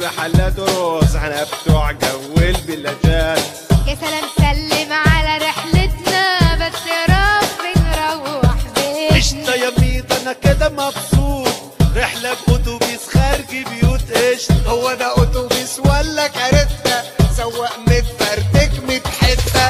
رحلات روز احنا بتوع جو البلاجات يا سلام سلم على رحلتنا بس يا رب نروح بيتنا قشطة يا ميت انا كده مبسوط رحلة بأتوبيس خارج بيوت قشطة هو ده اتوبيس ولا كارته سواق متفرتك ميت حته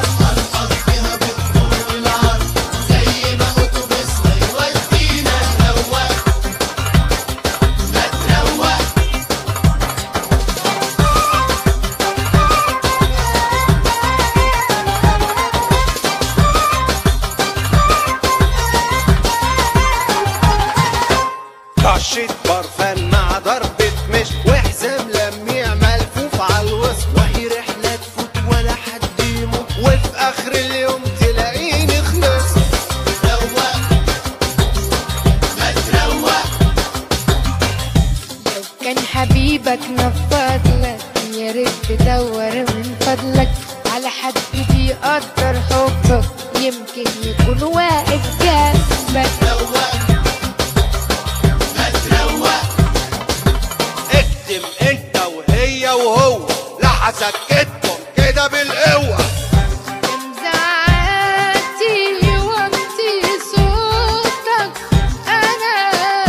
طشة برفان مع ضربة مش وحزام لميع ملفوف على الوسط وهي رحلة تفوت ولا حد يموت وفي آخر اليوم تلاقيني خلصت لو كان حبيبك نفضلك يا ريت تدور من فضلك على حد بيقدر حبك يمكن يكون واقف جنبك اكتم انت وهي وهو لا هسكتكم كده بالقوة مزعاتي وامتي صوتك انا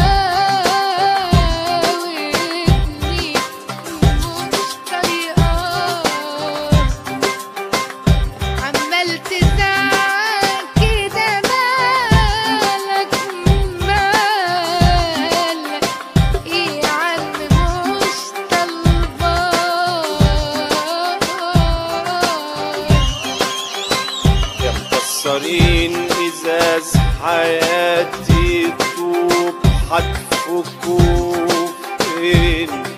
وابني مش طايقاك عمال تزعل كده مالك مالك ايه يا عم مش طالباك يا مكسرين ازاز حياتي طوب هتفكوا فين